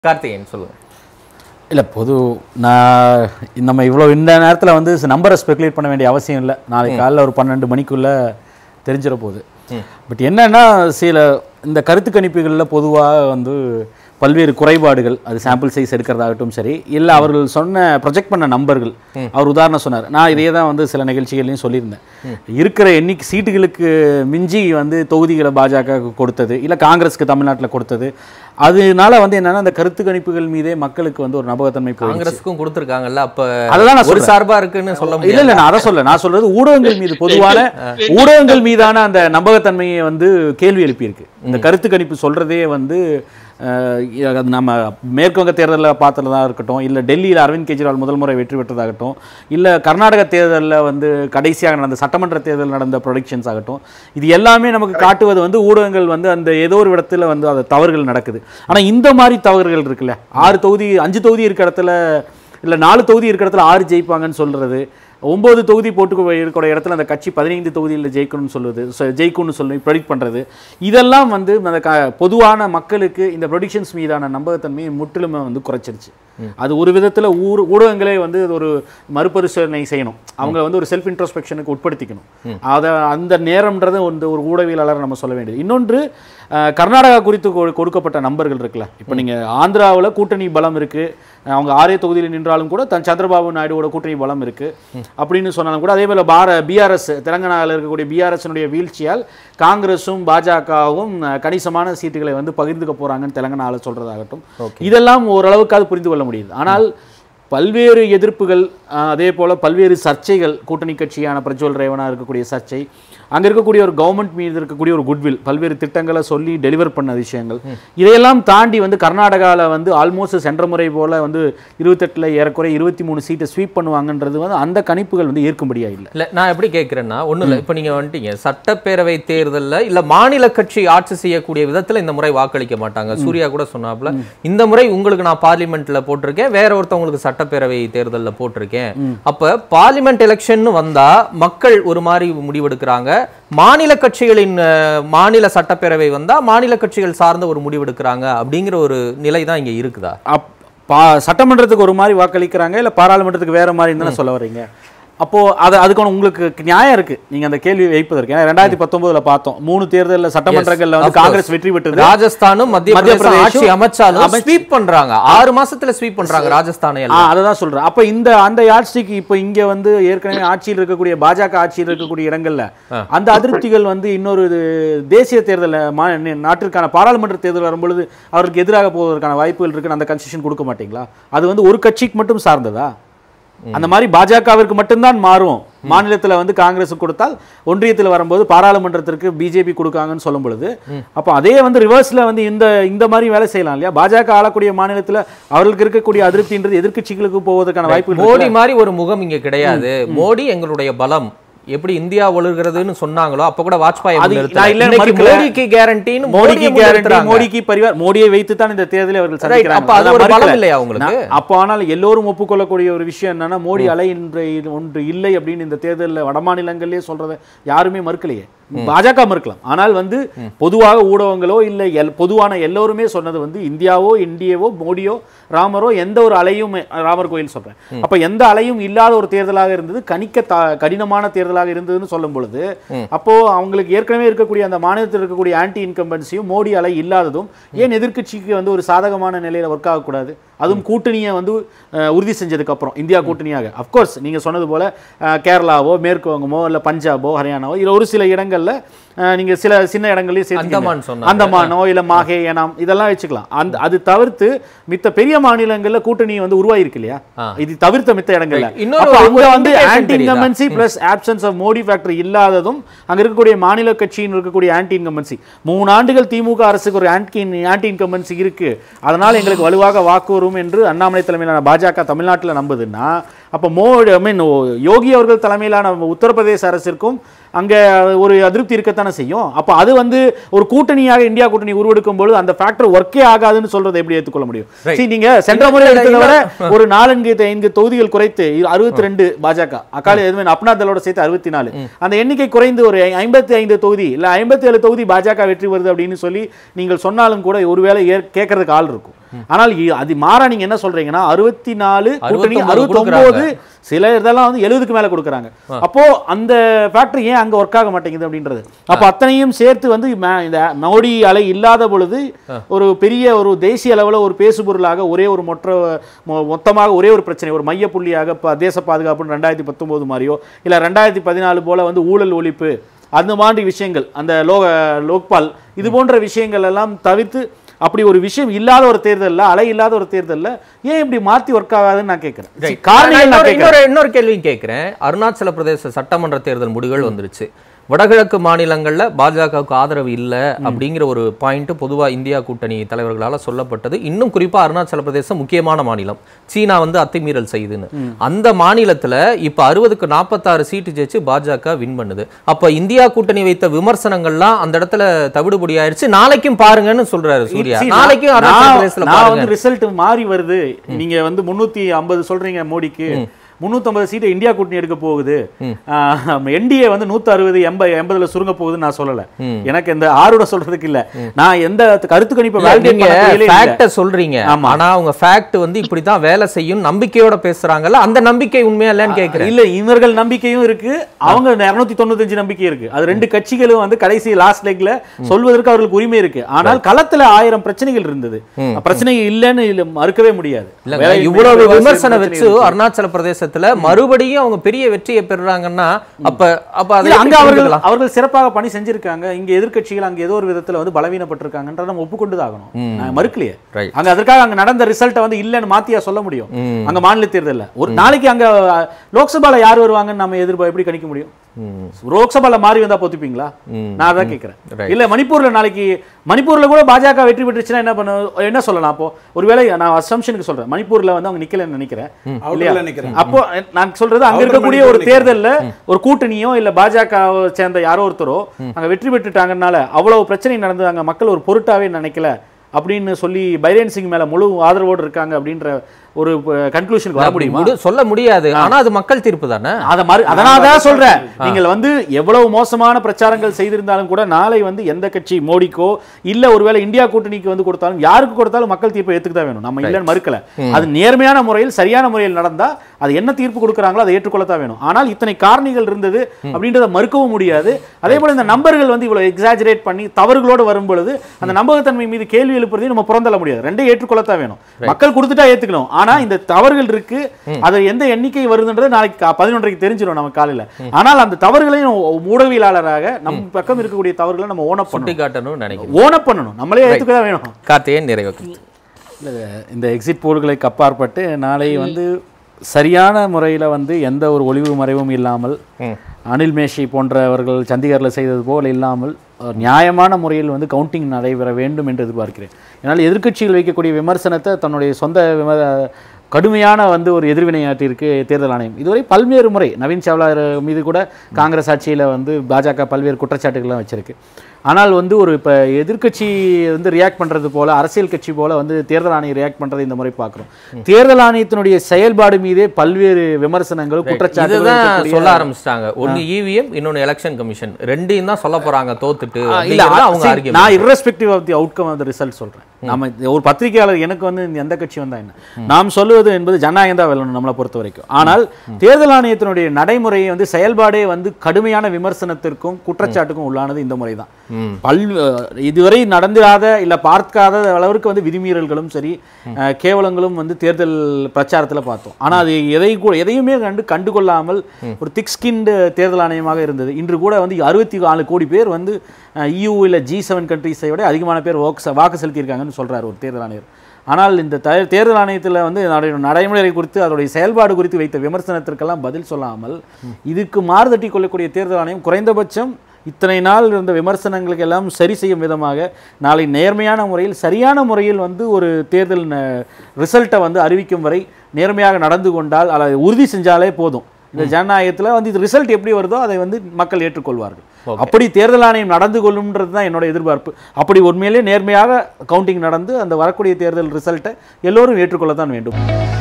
கார்த்திகேயன் சொல்லுங்க இல்லை பொது நான் நம்ம இவ்வளோ இந்த நேரத்தில் வந்து நம்பரை ஸ்பெகுலேட் பண்ண வேண்டிய அவசியம் இல்லை நாளைக்கு காலைல ஒரு பன்னெண்டு மணிக்குள்ளே தெரிஞ்சிட போகுது பட் என்னன்னா சில இந்த கருத்து கணிப்புகளில் பொதுவாக வந்து பல்வேறு குறைபாடுகள் அது சாம்பிள் சைஸ் எடுக்கிறதாகட்டும் சரி இல்லை அவர்கள் சொன்ன ப்ரொஜெக்ட் பண்ண நம்பர்கள் அவர் உதாரணம் சொன்னார் நான் இதே தான் வந்து சில நிகழ்ச்சிகள்லையும் சொல்லியிருந்தேன் இருக்கிற எண்ணிக்கை சீட்டுகளுக்கு மிஞ்சி வந்து தொகுதிகளை பாஜக கொடுத்தது இல்லை காங்கிரஸ்க்கு தமிழ்நாட்டில் கொடுத்தது அதனால வந்து என்னன்னா அந்த கருத்து கணிப்புகள் மீதே மக்களுக்கு வந்து ஒரு நபகத்தன்மை போயிடுச்சு காங்கிரஸுக்கும் கொடுத்துருக்காங்கல்ல அப்ப அதெல்லாம் நான் ஒரு சொல்றேன். சார்பா இருக்குன்னு சொல்ல இல்ல முடியாது இல்ல நான் அதை சொல்ல நான் சொல்றது ஊடகங்கள் மீது பொதுவான ஊடகங்கள் மீதான அந்த நம்பகத்தன்மையை வந்து கேள்வி எழுப்பியிருக்கு இந்த கருத்து கணிப்பு சொல்றதே வந்து அஹ், அது நம்ம மேற்குவங்க தேர்தலில் பார்த்ததா இருக்கட்டும் இல்லை டெல்லியில் அரவிந்த் கெஜ்ரிவால் முதல் முறை வெற்றி பெற்றதாகட்டும் இல்லை கர்நாடக தேர்தலில் வந்து கடைசியாக நடந்த சட்டமன்ற தேர்தல் நடந்த ப்ரொடிக்ஷன்ஸ் ஆகட்டும் இது எல்லாமே நமக்கு காட்டுவது வந்து ஊடகங்கள் வந்து அந்த ஏதோ ஒரு இடத்துல வந்து அது தவறுகள் நடக்குது ஆனால் இந்த மாதிரி தவறுகள் இருக்குல்ல ஆறு தொகுதி அஞ்சு தொகுதி இருக்க இடத்துல இல்லை நாலு தொகுதி இருக்கிற இடத்துல ஆறு ஜெயிப்பாங்கன்னு சொல்றது ஒன்பது தொகுதி போட்டு இருக்கிற இடத்துல அந்த கட்சி பதினைந்து தொகுதியில் ஜெயிக்கணும்னு சொல்லுது சொ- ஜெயிக்கும்னு சொல்லி ப்ரொடிக்ட் பண்ணுறது இதெல்லாம் வந்து அந்த க பொதுவான மக்களுக்கு இந்த ப்ரொடிக்ஷன்ஸ் மீதான நம்பகத்தன்மையை முற்றிலுமே வந்து குறைச்சிருச்சு அது ஒரு விதத்தில் ஊர் ஊடகங்களே வந்து இது ஒரு மறுபரிசீலனை செய்யணும் அவங்க வந்து ஒரு செல்ஃப் இன்ட்ரோஸ்பெக்ஷனுக்கு உட்படுத்திக்கணும் அதை அந்த நேரம்ன்றது வந்து ஒரு ஊடகவியலாளர் நம்ம சொல்ல வேண்டியது இன்னொன்று அஹ், கர்நாடகா குறித்து கொ- கொடுக்கப்பட்ட நம்பர்கள் இருக்குல்ல இப்போ நீங்கள் ஆந்திராவில் கூட்டணி பலம் இருக்கு அவங்க ஆறே தொகுதியில் நின்றாலும் கூட தன் சந்திரபாபு நாயுடுவோட கூட்டணி பலம் இருக்கு அப்படின்னு சொன்னாலும் கூட அதே போல பார பிஆர்எஸ் தெலங்கானாவில் இருக்கக்கூடிய பிஆர்எஸ்னுடைய வீழ்ச்சியால் காங்கிரஸும் பாஜகவும் அஹ், கணிசமான சீட்டுகளை வந்து பகிர்ந்துக்க போறாங்கன்னு தெலங்கானாவில் சொல்றதாகட்டும் இதெல்லாம் ஓரளவுக்காவது புரிந்து கொள்ள முடியுது ஆனால் பல்வேறு எதிர்ப்புகள் அஹ், அதே போல பல்வேறு சர்ச்சைகள் கூட்டணி கட்சியான பிரஜ்வல் ரேவனா இருக்கக்கூடிய சர்ச்சை அங்க இருக்கக்கூடிய ஒரு கவர்மெண்ட் மீது இருக்கக்கூடிய ஒரு குட்வில் பல்வேறு திட்டங்களை சொல்லி டெலிவர் பண்ண விஷயங்கள் இதையெல்லாம் தாண்டி வந்து கர்நாடகாவில் வந்து ஆல்மோஸ்ட் சென்ற முறை போல வந்து இருபத்தெட்டில் ஏறக்குறைய இருபத்தி மூணு சீட்டை ஸ்வீப் பண்ணுவாங்கன்றது வந்து அந்த கணிப்புகள் வந்து ஏற்கும்படியா இல்லை இல்ல நான் எப்படி கேட்கிறேன்னா ஒண்ணும் இல்ல இப்ப நீங்க வந்துட்டீங்க சட்டப்பேரவை தேர்தல்ல இல்ல மாநில கட்சி ஆட்சி செய்யக்கூடிய விதத்துல இந்த முறை வாக்களிக்க மாட்டாங்க சூர்யா கூட சொன்னாப்ல இந்த முறை உங்களுக்கு நான் பார்லிமெண்ட்ல போட்டிருக்கேன் வேற ஒருத்தவங்களுக்கு சட்டப்பேரவை தேர்தல்ல போட்டிருக்கேன் அப்ப பார்லிமெண்ட் எலெக்ஷன் வந்தா மக்கள் ஒரு மாதிரி முடிவெடுக்கிறாங்க மாநில கட்சிகளின் அஹ், மாநில சட்டப்பேரவை வந்தா மாநில கட்சிகள் சார்ந்த ஒரு முடிவெடுக்கிறாங்க அப்படிங்கிற ஒரு நிலை தான் இங்க இருக்குதா அப் பா சட்டமன்றத்துக்கு ஒரு மாதிரி வாக்களிக்கிறாங்க இல்லை பாராளுமன்றத்துக்கு வேற மாதிரி தானே சொல்ல வர்றீங்க அப்போ அது அதுக்கான உங்களுக்கு நியாயம் இருக்கு நீங்க அந்த கேள்வி வைப்பதற்கு ஏன்னா ரெண்டாயிரத்தி பத்தொன்பதுல பார்த்தோம் மூணு தேர்தலில் சட்டமன்றங்கள்ல of வந்து course. காங்கிரஸ் வெற்றி பெற்றது ராஜஸ்தானும் மத்திய மத்திய பிரதேசம் பிரதேசம் ஆட்சி அமைச்சாலும் அமைச்சு- ஸ்வீப் பண்றாங்க ஆறு மாசத்துல ஸ்வீப் பண்றாங்க ராஜஸ்தானை ஆ எல்லாம் அதை தான் சொல்றேன் அப்ப இந்த அந்த யாட்சிக்கு இப்போ இங்க வந்து ஏற்கனவே ஆட்சியில் இருக்கக்கூடிய பாஜக ஆட்சியில் இருக்கக்கூடிய இடங்கள்ல அந்த அதிருப்திகள் வந்து இன்னொரு இது தேசிய தேர்தலில் மா நி- நாட்டிற்கான பாராளுமன்ற தேர்தல் வரும்பொழுது அவருக்கு எதிராக போவதற்கான வாய்ப்புகள் இருக்குன்னு அந்த கன்செஷன் கொடுக்க மாட்டீங்களா அது வந்து ஒரு கட்சிக்கு மட்டும் சார்ந்ததா அந்த மாதிரி பாஜகவிற்கு மட்டும்தான் மாறும் மாநிலத்துல வந்து காங்கிரஸ் கொடுத்தால் ஒன்றியத்தில் வரும்போது பாராளுமன்றத்திற்கு பிஜேபி கொடுக்காங்கன்னு சொல்லும் பொழுது அப்போ அதே வந்து ரிவர்ஸ்ல வந்து இந்த இந்த மாதிரி வேலை செய்யலாம் இல்லையா பாஜக ஆளக்கூடிய மாநிலத்துல அவர்களுக்கு இருக்கக்கூடிய அதிருப்தின்றது எதிர்க்கட்சிகளுக்கு போவதற்கான வாய்ப்பு மோடி மாதிரி ஒரு முகம் இங்க கிடையாது மோடி எங்களுடைய பலம் எப்படி இந்தியா ஒழுகிறதுன்னு சொன்னாங்களோ அப்ப கூட வாஜ்பாய் அது அவங்க நான் இல்லைன்னு நிறுத்தினாங்க. இன்னைக்கு மறுக்கல. மோடிக்கு கேரண்டின்னு மோடிக்கு கேரண்டி நிறுத்துறாங்க. மோடிக்கு பரிவார் மோடியை வைத்து தான் இந்த தேர்தலை அவர்கள் Right, சந்திக்கிறாங்க அப்ப அது அதான் ஒரு பலம் மறுக்கல. இல்லையா உங்களுக்கு? நான் அப்போ ஆனால் எல்லோரும் ஒப்புக்கொள்ளக்கூடிய ஒரு விஷயம் என்னன்னா மோடி அலை என்ற ஒன்று இல்லை அப்படின்னு இந்த தேர்தலில் வடமாநிலங்களிலே சொல்றதை யாருமே மறுக்கலையே பாஜக மறுக்கலாம் ஆனால் வந்து பொதுவாக ஊடகங்களோ இல்லை எல் பொதுவான எல்லோருமே சொன்னது வந்து இந்தியாவோ இந்தியாவோ மோடியோ ராமரோ எந்த ஒரு அலையும் ராமர் கோயில் சொல்றேன் அப்ப எந்த அலையும் இல்லாத ஒரு தேர்தலாக இருந்தது கணிக்க தா- கடினமான தேர்தலாக இருந்ததுன்னு சொல்லும் பொழுது அப்போ அவங்களுக்கு ஏற்கனவே இருக்கக்கூடிய அந்த மாநிலத்தில் இருக்கக்கூடிய ஆன்டி இன்கம்பன்சியும் மோடி அலை இல்லாததும் ஏன் எதிர்க்கட்சிக்கு வந்து ஒரு சாதகமான நிலையில ஒர்க் ஆகக்கூடாது அதுவும் கூட்டணியை வந்து அஹ், உறுதி செஞ்சதுக்கு அப்புறம் இந்தியா கூட்டணியாக அஃப்கோர்ஸ் நீங்க சொன்னது போல அஹ், கேரளாவோ மேற்கு வங்கமோ இல்ல பஞ்சாபோ ஹரியானாவோ இல்ல ஒரு சில இடங்கள்ல அஹ், நீங்க சில சின்ன இடங்கள்லயும் சேர்த்துக்கங்க. அந்தமான் சொன்னாங்க. அந்தமானோ இல்ல மாஹே ஏனாம் இதெல்லாம் வச்சுக்கலாம் அந்த அது தவிர்த்து மித்த பெரிய மாநிலங்கள்ல கூட்டணி வந்து உருவாயிருக்கு இல்லையா ஆ. இது தவிர்த்த மித்த இடங்கள்ல Right. இன்னொரு அப்ப ஒரு அங்க வந்து indication ஆன்டி தெரியுதா? Incumbency plus absence of Modi factor இல்லாததும் அங்க இருக்கக்கூடிய மாநில கட்சியின் இருக்கக்கூடிய ஆன்டி இன்கம்பன்சி மூணு ஆண்டுகள் திமுக அரசுக்கு ஒரு ஆன்டி ஆன்டி இன்கம்பன்சி இருக்கு அதனால எங்களுக்கு வலுவாக வாக்கு வரும் என்று அண்ணாமலை தலைமையிலான பாஜக தமிழ்நாட்டுல நம்புதுன்னா அப்ப மோடி ஐ மீன் யோகி அவர்கள் தலைமையிலான உத்தரப்பிரதேச அரசிற்கும் அங்க ஒரு அதிருப்தி இருக்கத்தானே செய்யும் அப்ப அது வந்து ஒரு கூட்டணியாக இந்தியா கூட்டணி உருவெடுக்கும் பொழுது அந்த ஃபேக்டர் ஒர்க்கே ஆகாதுன்னு சொல்றதை எப்படி ஏற்றுக்கொள்ள முடியும் Right. See, நீங்க சென்ற முறை இல்ல, எடுத்ததை இல்ல. விட ஒரு நாலஞ்சு ஐந்து தொகுதிகள் குறைத்து அறுபத்தி ரெண்டு பாஜக அக்காலி எதுவுமே அப்னா தளோட சேர்த்து அறுபத்தி நாலு அந்த எண்ணிக்கை குறைந்து ஒரு ஐம்பத்தி ஐந்து தொகுதி இல்ல ஐம்பத்தி ஏழு தொகுதி பாஜக வெற்றி வருது அப்படின்னு சொல்லி நீங்கள் சொன்னாலும் கூட ஒருவேளை ஏற்- கேட்கறதுக்கு ஆள் இருக்கும் ஆனால் இ- அது மாறா நீங்க என்ன சொல்றீங்கன்னா அறுபத்தி நாலு கூட்டணி 69 அறுபத்தொம்போது சில இதெல்லாம் வந்து எழுபதுக்கு மேல கொடுக்குறாங்க அப்போ அந்த ஃபேக்டரி ஏன் அங்க ஒர்க் ஆக மாட்டேங்குது அப்படின்றது அப்போ அத்தனையும் சேர்த்து வந்து ம- இந்த மோடி அலை இல்லாத பொழுது ஒரு பெரிய ஒரு தேசிய அளவில் ஒரு பேசுபொருளாக ஒரே ஒரு மொற்ற மொ- மொத்தமாக ஒரே ஒரு பிரச்சனை ஒரு மையப்புள்ளியாக ப- தேச பாதுகாப்புன்னு ரெண்டாயிரத்தி பத்தொம்போது மாதிரியோ இல்லை ரெண்டாயிரத்தி பதினாலு போல வந்து ஊழல் ஒழிப்பு அந்த மாதிரி விஷயங்கள் அந்த லோக லோக்பால் இது போன்ற விஷயங்கள் எல்லாம் தவிர்த்து அப்படி ஒரு விஷயம் இல்லாத ஒரு தேர்தல்ல அலை இல்லாத ஒரு தேர்தல்ல ஏன் இப்படி மாத்தி ஒர்க் ஆகாதுன்னு நான் கேட்கிறேன் காரணங்கள் நான் இன்னொரு- கேட்கிறேன் இன்னொரு இன்னொரு கேள்வியும் கேட்கிறேன் அருணாச்சல பிரதேச சட்டமன்ற தேர்தல் முடிவுகள் வந்துருச்சு வடகிழக்கு மாநிலங்கள்ல பாஜகவுக்கு ஆதரவு இல்ல அப்படிங்கிற ஒரு பாயிண்ட் பொதுவா இந்தியா கூட்டணி தலைவர்களால சொல்லப்பட்டது இன்னும் குறிப்பா அருணாச்சல பிரதேசம் முக்கியமான மாநிலம் சீனா வந்து அத்துமீறல் செய்யுதுன்னு அந்த மாநிலத்துல இப்ப அறுபதுக்கு நாற்பத்தாறு சீட்டு ஜெயிச்சு பாஜக வின் பண்ணுது அப்ப இந்தியா கூட்டணி வைத்த விமர்சனங்கள்லாம் அந்த இடத்துல தவிடுபடி ஆயிருச்சு நாளைக்கும் பாருங்கன்னு சொல்றாரு சூர்யா See, நாளைக்கும் நான் அருணாச்சல பிரதேசத்துல நான் பாருங்க வந்து ரிசல்ட் மாறி வருது நீங்க வந்து முன்னூத்தி ஐம்பது சொல்றீங்க மோடிக்கு முன்னூத்தம்பது சீட்டு இந்தியா கூட்டணி எடுக்க போகுது என்டிஏ வந்து நூத்தி அறுபது எண்பது எண்பதுல சுருங்க போகுதுன்னு நான் சொல்லல எனக்கு இந்த ஆர்வம் சொல்றதுக்கு இல்ல நான் எந்த கருத்து கணிப்பை இல்ல, validate நீங்க பண்ண புரியலே இல்ல. fact-அ சொல்றீங்க ஆமா. ஆனா அவங்க ஃபேக்ட் வந்து இப்படித்தான் வேலை செய்யும் நம்பிக்கையோட பேசுறாங்கல்ல அந்த நம்பிக்கை உண்மையா இல்லைன்னு கேக்குறேன் இல்ல இவர்கள் நம்பிக்கையும் இருக்கு அவங்க இருநூத்தி தொண்ணூத்தஞ்சு நம்பிக்கை இருக்கு அது ரெண்டு கட்சிகளும் வந்து கடைசி லாஸ்ட் லெக்ல சொல்வதற்கு அவர்களுக்கு உரிமை இருக்கு ஆனால் களத்துல ஆயிரம் பிரச்சனைகள் இருந்தது பிரச்சனை இல்லைன்னு இல்ல மறுக்கவே முடியாது இல்லங்க வேலை- இவ்வளவு விவசாய விமர்சனம் பிரச்சனை வச்சு இருக்கு. அருணாச்சல பிரதேசத்துல மறுபடியும் அவங்க பெரிய வெற்றியை பெறுறாங்கன்னா அப்ப அப்ப அதை இல்ல, எப்படி அங்க அவர்கள் புரிஞ்சுக்கலாம்? அவர்கள் சிறப்பாக பணி செஞ்சிருக்காங்க இங்க எதிர்க்கட்சிகள் அங்க ஏதோ ஒரு விதத்துல வந்து பலவீனப்பட்டிருக்காங்கன்றத நம்ம ஒப்புக்கொண்டு ஆகணும் நான் மறுக்கலையே Right. அங்க அதற்காக அங்க நடந்த ரிசல்ட்டை வந்து இல்லைன்னு மாத்தியா சொல்ல முடியும் அங்க மாநில தேர்தல்ல ஒரு நாளைக்கு அங்க அஹ், லோக்சபால யார் வருவாங்கன்னு நம்ம எதிர்ப்பா எப்படி கணிக்க முடியும் ம், லோக்சபால மாறி வந்தா பொத்துப்பீங்களா ம். நான் அதான் கேட்கிறேன் Right. இல்ல மணிப்பூர்ல நாளைக்கு மணிப்பூர்ல கூட பாஜக வெற்றி பெற்றுச்சுன்னா என்ன பண்ண என்ன சொல்லலாம் அப்போ ஒருவேளை நான் அசம்ஷனுக்கு சொல்றேன் மணிப்பூர்ல வந்து அவங்க நிக்கலன்னு நினைக்கிறேன் இல்லையா? அவுட்டர்ல நிக்கிறேன் அப்போ நான் சொல்றது அங்க Outer இருக்கக்கூடிய ஒரு மணிப்பூர் தேர்தல்ல ஒரு கூட்டணியோ இல்ல பாஜக சேர்ந்த யாரோ ஒருத்தரோ அங்க வெற்றி பெற்றுட்டாங்கனால அவ்வளவு பிரச்சனை நடந்து அங்க மக்கள் ஒரு பொருட்டாவே நினைக்கல அப்படின்னு சொல்லி பைரேன் சிங் மேல முழு ஆதரவோடு இருக்காங்க அப்படின்ற ஒரு கன்க்ளூஷனுக்கு வர அப்படி முடியுமா முடி- சொல்ல முடியாது ஆனா அது மக்கள் தீர்ப்பு தானே அத மாதிரி அதனால தான் சொல்றேன் நீங்கள் வந்து எவ்வளவு மோசமான பிரச்சாரங்கள் செய்திருந்தாலும் கூட நாளை வந்து எந்த கட்சி மோடிக்கோ இல்ல ஒருவேளை இந்தியா கூட்டணிக்கு வந்து கொடுத்தாலும் யாருக்கு கொடுத்தாலும் மக்கள் தீர்ப்பை ஏத்துக்க தான் வேணும் நம்ம இல்லைன்னு மறுக்கல அது நேர்மையான முறையில் சரியான முறையில் நடந்தா அது என்ன தீர்ப்பு கொடுக்குறாங்களோ அதை ஏற்றுக்கொள்ளத்தான் வேணும் ஆனால் இத்தனை காரணிகள் இருந்தது அப்படின்றத மறுக்கவும் முடியாது அதே போல இந்த நம்பர்கள் வந்து இவ்வளவு எக்ஸாஜரேட் பண்ணி தவறுகளோடு வரும் பொழுது அந்த நம்பகத்தன்மை மீது கேள்வி எழுப்புறதையும் நம்ம புறந்தள்ள முடியாது ரெண்டையும் ஏற்றுக்கொள்ளத்தான் வேணும் மக்கள் கொடுத்துட்டா ஏத்துக்கணும் ஆனா இந்த தவறுகள் இருக்கு அது எந்த எண்ணிக்கை வருதுன்றது நாளைக்கு கா- பதினொன்றைக்கு தெரிஞ்சிடும் நம்ம காலையில ஆனால் அந்த தவறுகளையும் ஊடகவியலாளராக நம்ம பக்கம் இருக்கக்கூடிய தவறுகளை நம்ம ஓனப் சுட்டி பண்ணணும் காட்டணும்னு நினைக்கிறேன் ஓனப் பண்ணணும் நம்மளே ஏத்துக்க தான் வேணும் கார்த்திகேயன் நிறைவு இல்ல, இந்த எக்ஸிட் போல்களுக்கு அப்பாற்பட்டு நாளை வந்து சரியான முறையில் வந்து எந்த ஒரு ஒளிவு மறைவும் இல்லாமல் அனில் மேஷி போன்றவர்கள் சண்டிகரில் செய்தது போல் இல்லாமல் ஒரு நியாயமான முறையில் வந்து கவுண்டிங் நடைபெற வேண்டும் என்று எதிர்பார்க்கிறேன் என்னால் எதிர்க்கட்சிகள் வைக்கக்கூடிய விமர்சனத்தை தன்னுடைய சொந்த விம கடுமையான வந்து ஒரு எதிர்வினையாற்றிருக்கு தேர்தல் ஆணையம் இதுவரை பல்வேறு முறை நவீன் சாவ்லா மீது கூட காங்கிரஸ் ஆட்சியில் வந்து பாஜக பல்வேறு குற்றச்சாட்டுகள்லாம் வச்சிருக்கு ஆனால் வந்து ஒரு இப்போ எதிர்க்கட்சி வந்து ரியாக்ட் பண்ணுறது போல அரசியல் கட்சி போல வந்து தேர்தல் ஆணையம் ரியாக்ட் பண்ணுறதை இந்த முறை பார்க்குறோம் தேர்தல் ஆணையத்தினுடைய செயல்பாடு மீதே பல்வேறு விமர்சனங்களும் குற்றச்சாட்டுகளும் இதுதான் இருக்கக்கூடிய- சொல்ல ஆரம்பிச்சிட்டாங்க ஒன்னு இவிஎம் இன்னொன்னு எலெக்ஷன் கமிஷன் ரெண்டையும் தான் சொல்ல போறாங்க தோத்துட்டு இல்ல அப்படிங்கிறது அவங்க see, argument. நான் irrespective of the outcome of the result சொல்றேன் நம்ம ஒரு பத்திரிகையாளர் எனக்கு வந்து இந்த எந்த கட்சி வந்தா என்ன நாம் சொல்லுவது என்பது ஜனநாயகம் தான் வெல்லணும் நம்மளை பொறுத்த வரைக்கும் ஆனால் தேர்தல் ஆணையத்தினுடைய நடைமுறையை வந்து செயல்பாடே வந்து கடுமையான விமர்சனத்திற்கும் குற்றச்சாட்டுக்கும் உள்ளானது இந்த முறை தான் பல் இதுவரை நடந்திராத இல்ல பார்க்காத அளவிற்கு வந்து விதிமீறல்களும் சரி அஹ், கேவலங்களும் வந்து தேர்தல் பிரச்சாரத்துல பார்த்தோம் ஆனா அது எதை கூட எதையுமே கண்டு கண்டுகொள்ளாமல் ஒரு திக் ஸ்கின்டு தேர்தல் ஆணையமாக இருந்தது இன்று கூட வந்து அறுபத்தி நாலு கோடி பேர் வந்து இயூ இல்ல ஜி செவன் கண்ட்ரிஸை விட அதிகமான பேர் வாக்கு வாக்கு செலுத்தியிருக்காங்கன்னு சொல்றாரு ஒரு தேர்தல் ஆணையர் ஆனால் இந்த த- தேர்தல் ஆணையத்தில் வந்து அதோடைய நடைமுறை குறித்து அதோடைய செயல்பாடு குறித்து வைத்த விமர்சனத்திற்கெல்லாம் பதில் சொல்லாமல் இதுக்கு மாறுதட்டி கொள்ளக்கூடிய தேர்தல் ஆணையம் குறைந்தபட்சம் இத்தனை நாள் இருந்த விமர்சனங்களுக்கு எல்லாம் சரி செய்யும் விதமாக நாளை நேர்மையான முறையில் சரியான முறையில் வந்து ஒரு தேர்தல் ரிசல்ட்டை வந்து அறிவிக்கும் வரை நேர்மையாக நடந்து கொண்டால் அதை உறுதி செஞ்சாலே போதும் இந்த ஜனநாயகத்தில் வந்து இது ரிசல்ட் எப்படி வருதோ அதை வந்து மக்கள் ஏற்றுக்கொள்வார்கள் அப்படி தேர்தல் ஆணையம் நடந்து கொள்ளும்ன்றது தான் என்னோட எதிர்பார்ப்பு அப்படி உண்மையிலே நேர்மையாக கவுண்டிங் நடந்து அந்த வரக்கூடிய தேர்தல் ரிசல்ட்டை எல்லோரும் ஏற்றுக்கொள்ளத்தான் வேண்டும்